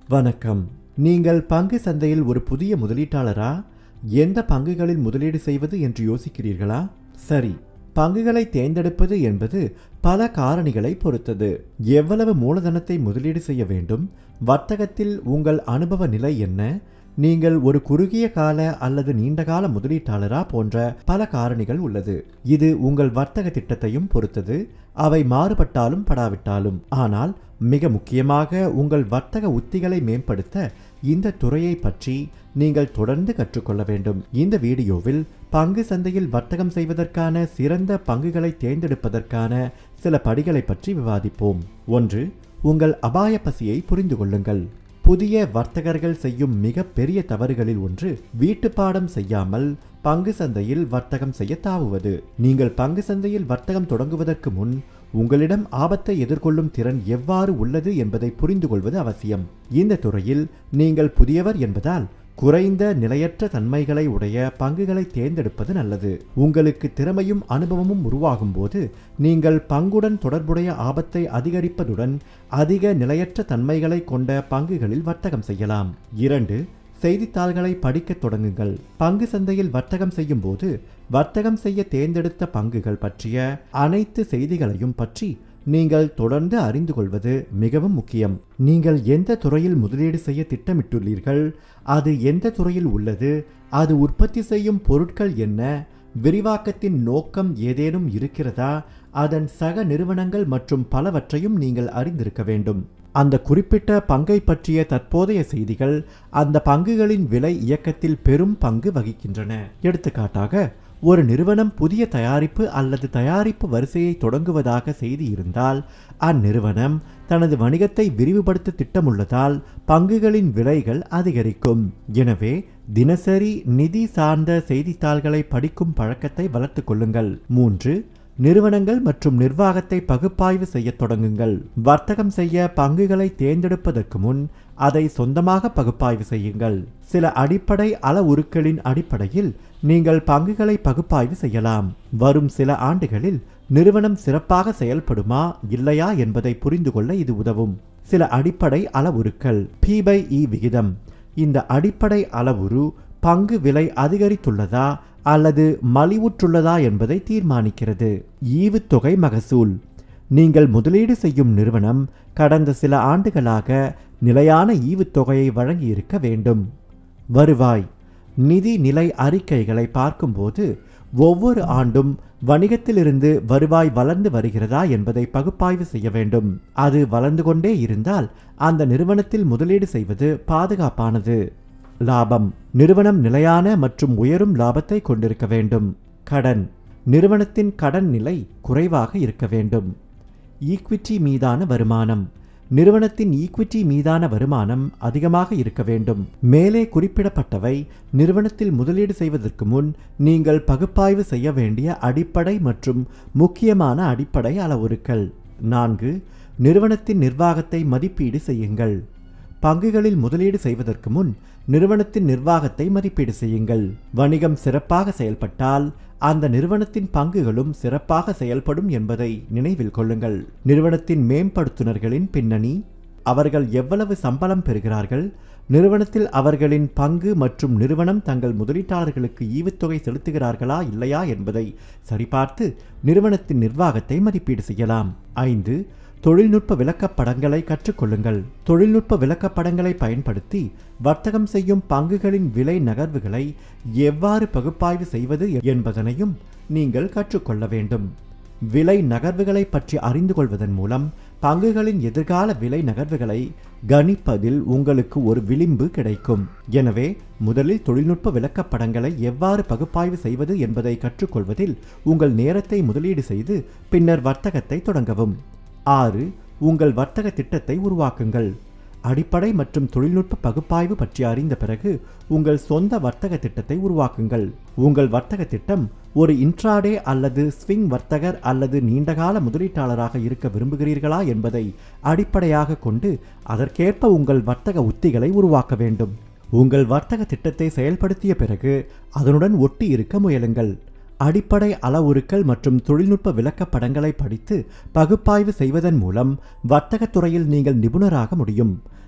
வணக்கம் நீங்கள் பங்கு சந்தையில் ஒரு புதிய முதலீட்டாளரா எந்த பங்குகளில் முதலீடு செய்வது என்று யோசிக்கிறீர்களா சரி பங்குகளை தேர்ந்தெடுப்பது என்பது பல காரணிகளை பொறுத்தது எவ்வளவு மூலதனத்தை முதலீடு செய்ய வேண்டும் வர்த்தகத்தில் உங்கள் அனுபவ நிலை என்ன நீங்கள் ஒரு குறுகிய கால அல்லது நீண்டகால முதலீட்டாளரா போன்ற பல காரணிகள் உள்ளது இது உங்கள் வர்த்தக திட்டத்தையும் பொறுத்தது அவை மாறுபட்டாலும் படாவிட்டாலும் ஆனால் மிக முக்கியமாக உங்கள் வர்த்தக உத்திகளை மேம்படுத்த இந்த துறையை பற்றி நீங்கள் தொடர்ந்து கற்றுக்கொள்ள வேண்டும் இந்த வீடியோவில் பங்கு சந்தையில் வர்த்தகம் செய்வதற்கான சிறந்த பங்குகளை தேர்ந்தெடுப்பதற்கான சில படிகளை பற்றி விவாதிப்போம் ஒன்று உங்கள் அபாய பசியை புரிந்து கொள்ளுங்கள் புதிய வர்த்தகர்கள் செய்யும் மிக பெரிய தவறுகளில் ஒன்று வீட்டுப்பாடம் செய்யாமல் பங்கு சந்தையில் வர்த்தகம் செய்ய தாவுவது நீங்கள் பங்கு சந்தையில் வர்த்தகம் தொடங்குவதற்கு முன் உங்களிடம் ஆபத்தை எதிர்கொள்ளும் திறன் எவ்வாறு உள்ளது என்பதை புரிந்து கொள்வது அவசியம் இந்த துறையில் நீங்கள் புதியவர் என்பதால் குறைந்த நிலையற்ற தன்மைகளை உடைய பங்குகளை தேர்ந்தெடுப்பது நல்லது உங்களுக்கு திறமையும் அனுபவமும் உருவாகும் போது நீங்கள் பங்குடன் தொடர்புடைய ஆபத்தை அதிகரிப்பதுடன் அதிக நிலையற்ற தன்மைகளை கொண்ட பங்குகளில் வர்த்தகம் செய்யலாம் இரண்டு செய்தித்தாள்களை படிக்கத் தொடங்குங்கள் பங்கு சந்தையில் வர்த்தகம் செய்யும் போது வர்த்தகம் செய்ய தேர்ந்தெடுத்த பங்குகள் பற்றிய அனைத்து செய்திகளையும் பற்றி நீங்கள் தொடர்ந்து அறிந்து கொள்வது மிகவும் முக்கியம் நீங்கள் எந்த துறையில் முதலீடு செய்ய திட்டமிட்டுள்ளீர்கள் அது எந்த துறையில் உள்ளது அது உற்பத்தி செய்யும் பொருட்கள் என்ன விரிவாக்கத்தின் நோக்கம் ஏதேனும் இருக்கிறதா அதன் சக நிறுவனங்கள் மற்றும் பலவற்றையும் நீங்கள் அறிந்திருக்க வேண்டும் அந்த குறிப்பிட்ட பங்கை பற்றிய தற்போதைய செய்திகள் அந்த பங்குகளின் விலை இயக்கத்தில் பெரும் பங்கு வகிக்கின்றன எடுத்துக்காட்டாக ஒரு நிறுவனம் புதிய தயாரிப்பு அல்லது தயாரிப்பு வரிசையை தொடங்குவதாக செய்தி இருந்தால் அந்நிறுவனம் தனது வணிகத்தை விரிவுபடுத்த திட்டமுள்ளதால் பங்குகளின் விலைகள் அதிகரிக்கும் எனவே தினசரி நிதி சார்ந்த செய்தித்தாள்களை படிக்கும் பழக்கத்தை வளர்த்துக் கொள்ளுங்கள் மூன்று நிறுவனங்கள் மற்றும் நிர்வாகத்தை பகுப்பாய்வு செய்யத் தொடங்குங்கள் வர்த்தகம் செய்ய பங்குகளை தேர்ந்தெடுப்பதற்கு முன் அதை சொந்தமாக பகுப்பாய்வு செய்யுங்கள் சில அடிப்படை அளவுருக்களின் அடிப்படையில் நீங்கள் பங்குகளை பகுப்பாய்வு செய்யலாம் வரும் சில ஆண்டுகளில் நிறுவனம் சிறப்பாக செயல்படுமா இல்லையா என்பதை புரிந்து கொள்ள இது உதவும் சில அடிப்படை அளவுருக்கள் பி பை இ விகிதம் இந்த அடிப்படை அளவுரு பங்கு விலை அதிகரித்துள்ளதா அல்லது மலிவுற்றுள்ளதா என்பதை தீர்மானிக்கிறது ஈவுத்தொகை மகசூல் நீங்கள் முதலீடு செய்யும் நிறுவனம் கடந்த சில ஆண்டுகளாக நிலையான ஈவுத்தொகையை வழங்கியிருக்க வேண்டும் வருவாய் நிதி நிலை அறிக்கைகளை பார்க்கும்போது ஒவ்வொரு ஆண்டும் வணிகத்திலிருந்து வருவாய் வளர்ந்து வருகிறதா என்பதை பகுப்பாய்வு செய்ய வேண்டும் அது வளர்ந்து கொண்டே இருந்தால் அந்த நிறுவனத்தில் முதலீடு செய்வது பாதுகாப்பானது லாபம் நிறுவனம் நிலையான மற்றும் உயரும் லாபத்தை கொண்டிருக்க வேண்டும் கடன் நிறுவனத்தின் கடன் நிலை குறைவாக இருக்க வேண்டும் ஈக்விட்டி மீதான வருமானம் நிறுவனத்தின் ஈக்விட்டி மீதான வருமானம் அதிகமாக இருக்க வேண்டும் மேலே குறிப்பிடப்பட்டவை நிறுவனத்தில் முதலீடு செய்வதற்கு முன் நீங்கள் பகுப்பாய்வு செய்ய வேண்டிய அடிப்படை மற்றும் முக்கியமான அடிப்படை அளவுருக்கள் நான்கு நிறுவனத்தின் நிர்வாகத்தை மதிப்பீடு செய்யுங்கள் பங்குகளில் முதலீடு செய்வதற்கு முன் நிறுவனத்தின் நிர்வாகத்தை மதிப்பீடு செய்யுங்கள் வணிகம் சிறப்பாக செயல்பட்டால் அந்த நிறுவனத்தின் பங்குகளும் சிறப்பாக செயல்படும் என்பதை நினைவில் கொள்ளுங்கள் நிறுவனத்தின் மேம்படுத்துனர்களின் பின்னணி அவர்கள் எவ்வளவு சம்பளம் பெறுகிறார்கள் நிறுவனத்தில் அவர்களின் பங்கு மற்றும் நிறுவனம் தங்கள் முதலீட்டாளர்களுக்கு ஈவுத்தொகை செலுத்துகிறார்களா இல்லையா என்பதை சரிபார்த்து நிறுவனத்தின் நிர்வாகத்தை மதிப்பீடு செய்யலாம் ஐந்து தொழில்நுட்ப விளக்கப்படங்களை கற்றுக்கொள்ளுங்கள் தொழில்நுட்ப விளக்கப்படங்களை பயன்படுத்தி வர்த்தகம் செய்யும் பங்குகளின் விலை நகர்வுகளை எவ்வாறு பகுப்பாய்வு செய்வது என்பதனையும் நீங்கள் கற்றுக்கொள்ள வேண்டும் விலை நகர்வுகளை பற்றி அறிந்து கொள்வதன் மூலம் பங்குகளின் எதிர்கால விலை நகர்வுகளை கணிப்பதில் உங்களுக்கு ஒரு விளிம்பு கிடைக்கும் எனவே முதலில் தொழில்நுட்ப விளக்கப்படங்களை எவ்வாறு பகுப்பாய்வு செய்வது என்பதை கற்றுக்கொள்வதில் உங்கள் நேரத்தை முதலீடு செய்து பின்னர் வர்த்தகத்தை தொடங்கவும் ஆறு உங்கள் வர்த்தக திட்டத்தை உருவாக்குங்கள் அடிப்படை மற்றும் தொழில்நுட்ப பகுப்பாய்வு பற்றி அறிந்த பிறகு உங்கள் சொந்த வர்த்தக திட்டத்தை உருவாக்குங்கள் உங்கள் வர்த்தக திட்டம் ஒரு இன்ட்ராடே அல்லது ஸ்விங் வர்த்தகர் அல்லது நீண்டகால முதலீட்டாளராக இருக்க விரும்புகிறீர்களா என்பதை அடிப்படையாக கொண்டு அதற்கேற்ப உங்கள் வர்த்தக உத்திகளை உருவாக்க வேண்டும் உங்கள் வர்த்தக திட்டத்தை செயல்படுத்திய பிறகு அதனுடன் ஒட்டி இருக்க முயலுங்கள் அடிப்படை அளவுருக்கள் மற்றும் தொழில்நுட்ப விளக்கப்படங்களை படித்து பகுப்பாய்வு செய்வதன் மூலம் வர்த்தகத் துறையில் நீங்கள் நிபுணராக முடியும்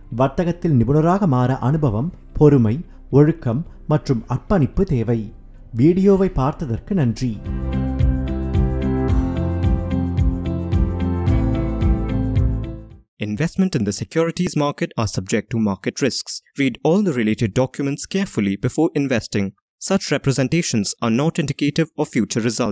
வர்த்தகத்தில் நிபுணராக மாற அனுபவம் பொறுமை ஒழுக்கம் மற்றும் அர்ப்பணிப்பு தேவை வீடியோவை பார்த்ததற்கு நன்றி Investment in the securities market are subject to market risks. Read all the related documents carefully before investing. Such representations are not indicative of future results.